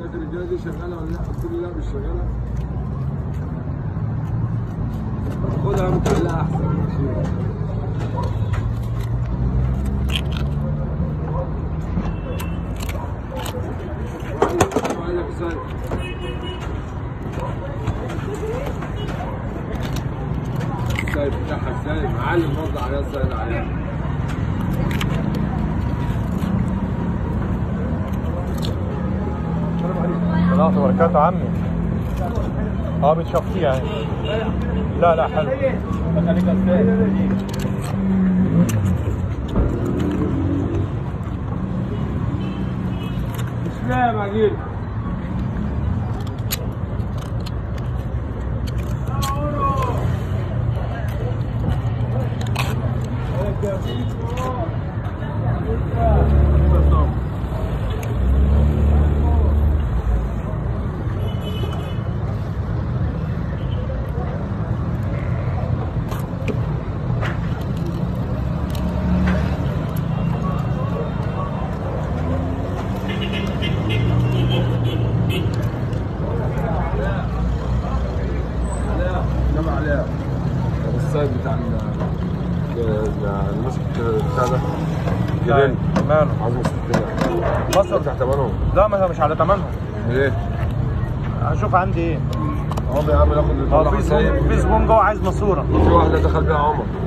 لك الرجاله دي شغاله ولا لا؟ قلت له لا مش شغاله خدها متعلقه احسن ماشي. وقال لك سايب. السايب بتاعها ازاي؟ معلم وضع عليها السايب عليها الله وبركاته عمي اه بتشوفيه يعني لا لا حلو مش فاهم عجيب جمع عليها السايب بتاع ال- ال- الماسك بتاع ده جيرين ماله عظمه ستين بصل تحت تمنهم لا ما مش على تمنهم ليه؟ هشوف عندي ايه عمر يا عم ناخد اه في زبون في زبون جوه عايز ماسوره في واحده دخل بيها عمر